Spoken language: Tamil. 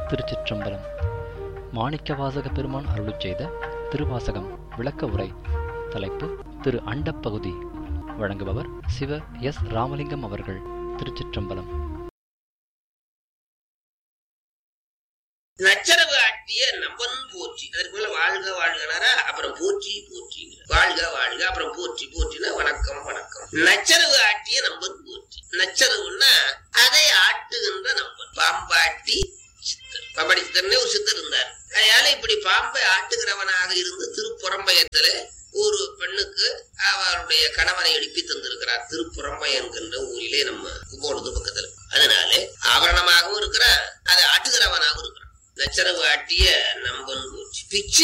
திருச்சிற்றம்பலம் மாணிக்கவாசக பெருமான் அருளுச் செய்த திருவாசகம் விளக்க உரை தலைப்பு திரு அண்டப்பகுதி வழங்குபவர் சிவ எஸ் ராமலிங்கம் அவர்கள் திருச்சிற்றம்பலம் நச்சரவு ஆட்டிய நம்பன் போற்றி அதற்கு மேல வாழ்க வாழ்கனாரா அப்புறம் போற்றி போற்றி வாழ்க வாழ்க அப்புறம் போற்றி போற்றினா வணக்கம் வணக்கம் நச்சரவு ஆட்டிய நம்பன் போற்றி நச்சரவுன்னா அதை ஆட்டுகின்ற நம்பன் பாம்பாட்டி சித்தர் பாம்பாட்டி சித்தர்னே ஒரு சித்தர் இருந்தார் அதனால இப்படி பாம்பை ஆட்டுகிறவனாக இருந்து திருப்புறம்பயத்துல ஒரு பெண்ணுக்கு அவருடைய கணவனை எழுப்பி தந்திருக்கிறார் திருப்புறம்பை என்கின்ற ஊரிலே நம்ம கும்போணத்து பக்கத்துல அதனால ஆவரணமாகவும் இருக்கிறான் அதை ஆட்டுகிறவனாகவும் இருக்கிறான் நச்சரவு ஆட்டிய நம்பன் போச்சு பிச்சு